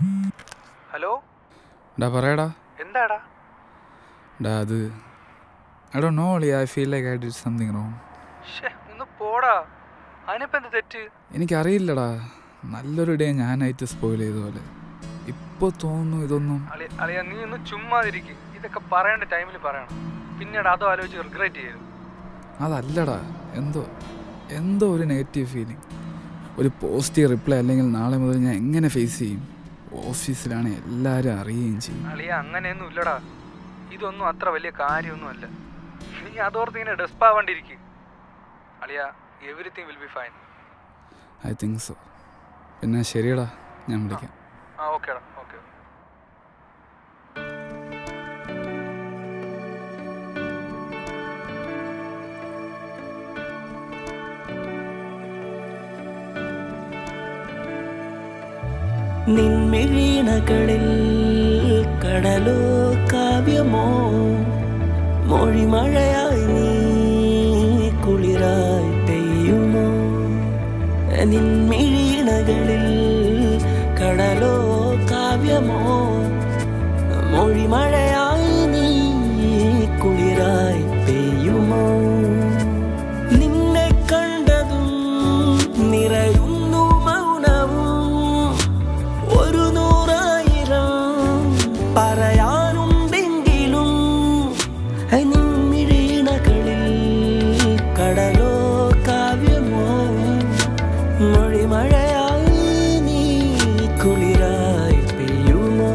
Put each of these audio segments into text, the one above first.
hello ഡാ പറയടാ എന്താടാ ഡാ അത് ഐ ഡോ നോ ഒളി I feel like I did something wrong ഷേ ഒന്ന് പോടാ അതിനിപ്പോ എന്ത് തെറ്റ് എനിക്കറിയില്ലടാ നല്ലൊരു ഡേ ഞാനായിട്ട് സ്പോയിൽ ചെയ്ത പോലെ ഇപ്പോൾ തോന്നുന്നു ഇതൊന്നും അളിയ അളിയ നീ ഒന്ന് ചുമ്മാതിരിക്കും ഇതൊക്കെ പറയേണ്ട ടൈമിൽ പറയണം പിന്നീട് അതോ ആലോചിച്ച് റിഗ്രറ്റ് ചെയ്യരുത് അതല്ലടാ എന്തോ എന്തോ ഒരു നെഗറ്റീവ് ഫീലിംഗ് ഒരു പോസിറ്റീവ് റിപ്ലൈ അല്ലെങ്കിൽ നാളെ മുതൽ ഞാൻ എങ്ങനെ ഫേസ് ചെയ്യും ഓഫീസിലാണ് എല്ലാവരും അറിയുകയും ചെയ്യും അളിയ അങ്ങനെയൊന്നും ഇല്ലടാ ഇതൊന്നും അത്ര വലിയ കാര്യമൊന്നും അല്ല നീ അതോർത്ത് ഇങ്ങനെ ഡെസ്പാവാണ്ടിരിക്കും അളിയ everything will be fine I think so പിന്നെ ശരിയടാ ഞാൻ വിളിക്കാം ആ ഓക്കേടാ ഓക്കെ നിൻമിഴീണകളിൽ കടലോ കാവ്യമോ മൊഴിമഴയായി നീ കുളിരായി പെയ്യുമോ നിൻമിഴീണകളിൽ കടലോ കാവ്യമോ മൊഴിമഴയായി നീ കുളിരായി പെയ്യുമോ നിന്നെ കണ്ടതും നിറയുന്നു മൗനവും ഒരു നൂറായിരം പറയാനുണ്ടെങ്കിലും നിന്നിഴീണകളിൽ കടലോ കാവ്യമോ മൊഴിമഴയായി നീ കുളിരായി പെയ്യുമോ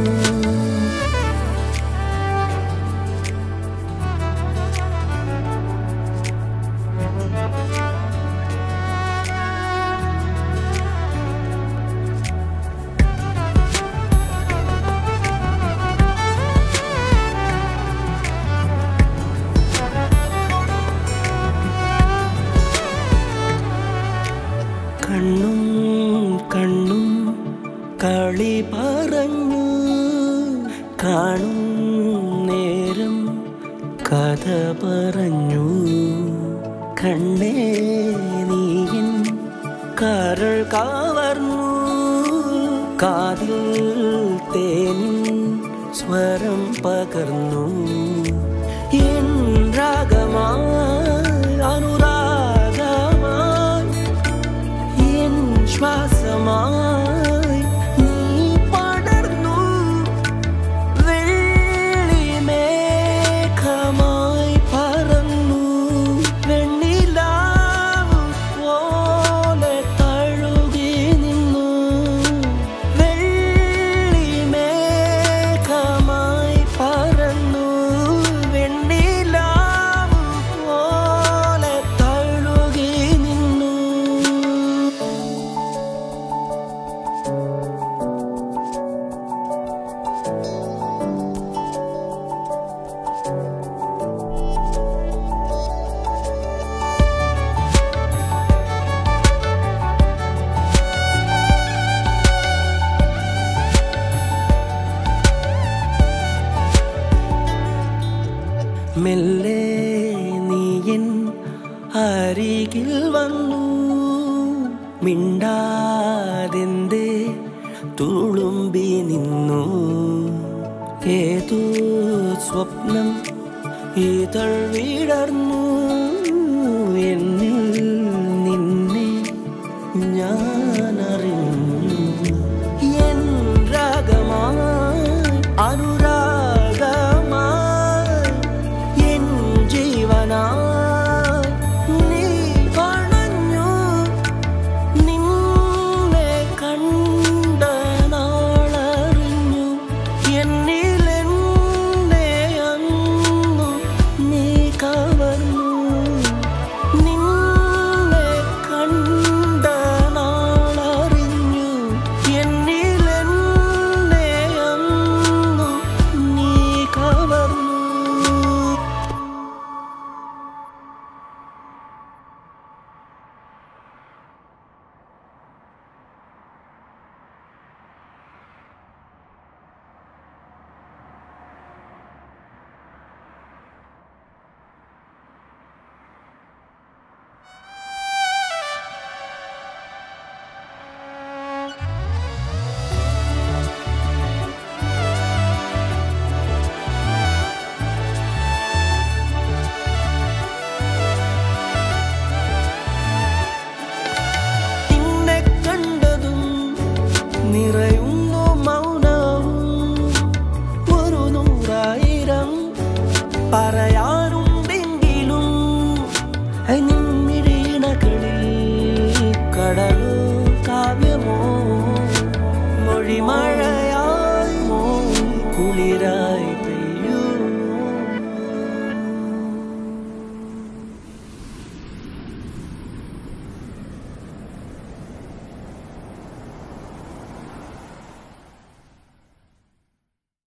കണ്ണും കണ്ണും കളി പറഞ്ഞു കാണും നേരം കഥ പറഞ്ഞു കണ്ണേ നീയൻ കരൾ കാവർന്നു കാതിൽ തേനിൻ സ്വരം പകർന്നു എൻ രാഗമായി അനുരാഗമായി എൻ ശ്വാസമായി നീ പടർന്നു വെള്ളിമേഘമായി പറന്നു വെണ്ണിലാവ് പോലെ തഴുകി നിന്നു വെള്ളിമേഘമായി പറന്നു വെണ്ണിലാവ് പോലെ തഴുകി നിന്നു മെല്ലെ നീയൻ അരികിൽ വന്നു മിണ്ടാതെന്തേ തുളുമ്പി നിന്നു ഏതോ സ്വപ്നം ഇതൾ വിടർന്നു എന്നിൽ